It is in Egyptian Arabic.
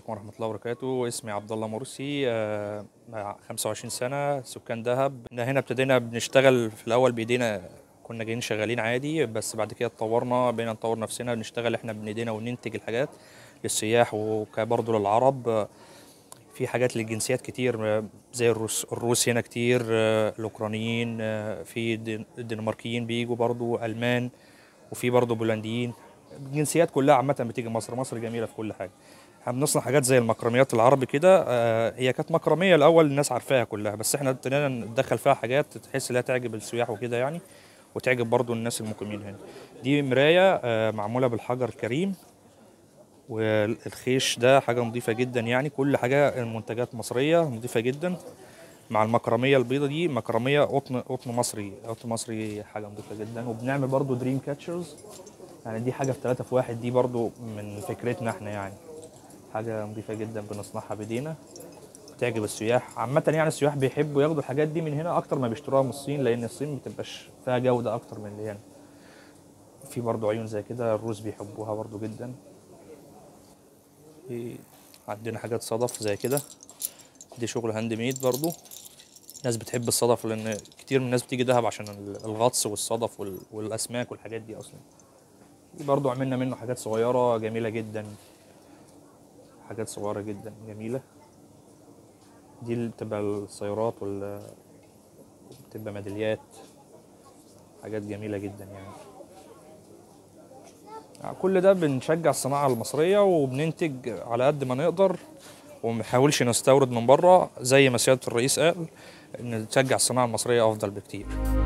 عليكم ورحمة الله وبركاته اسمي عبد الله مرسي آه، مع 25 سنة سكان دهب إحنا هنا ابتدينا بنشتغل في الأول بإيدينا كنا جايين شغالين عادي بس بعد كده اتطورنا بقينا نطور نفسنا بنشتغل احنا بإيدينا وننتج الحاجات للسياح وكبرضه للعرب آه، في حاجات للجنسيات كتير آه، زي الروس الروس هنا كتير آه، الأوكرانيين آه، في الدن- الدنماركيين بيجوا برضه ألمان وفي برضه بولنديين الجنسيات كلها عامة بتيجي مصر مصر جميلة في كل حاجة احنا بنصنع حاجات زي المكرميات العربي كده آه، هي كانت مكرمية الأول الناس عارفاها كلها بس احنا ابتدينا ندخل فيها حاجات تحس انها تعجب السياح وكده يعني وتعجب برضو الناس المقيمين هنا دي مراية آه، معمولة بالحجر الكريم والخيش ده حاجة نظيفة جدا يعني كل حاجة المنتجات مصرية نظيفة جدا مع المكرمية البيضة دي مكرمية قطن قطن مصري قطن مصري حاجة نظيفة جدا وبنعمل برضو دريم كاتشرز يعني دي حاجة في ثلاثة في واحد دي برضو من فكرتنا احنا يعني حاجة نظيفة جدا بنصنعها بايدينا تعجب السياح عامة يعني السياح بيحبوا ياخدوا الحاجات دي من هنا أكتر ما بيشتروها من الصين لأن الصين بتبقاش فيها جودة أكتر من اللي هنا في برضو عيون زي كده الروس بيحبوها برضو جدا في عندنا حاجات صدف زي كده دي شغل هاند ميد برضو ناس بتحب الصدف لأن كتير من الناس بتيجي دهب عشان الغطس والصدف وال- والأسماك والحاجات دي أصلا دي برضو عملنا منه حاجات صغيرة جميلة جدا حاجات صغيرة جدا جميلة دي اللي بتبقى السيارات وال بتبقى ميداليات حاجات جميلة جدا يعني يعني كل ده بنشجع الصناعة المصرية وبننتج على قد ما نقدر ومنحاولش نستورد من بره زي ما سيادة الرئيس قال ان نشجع الصناعة المصرية أفضل بكتير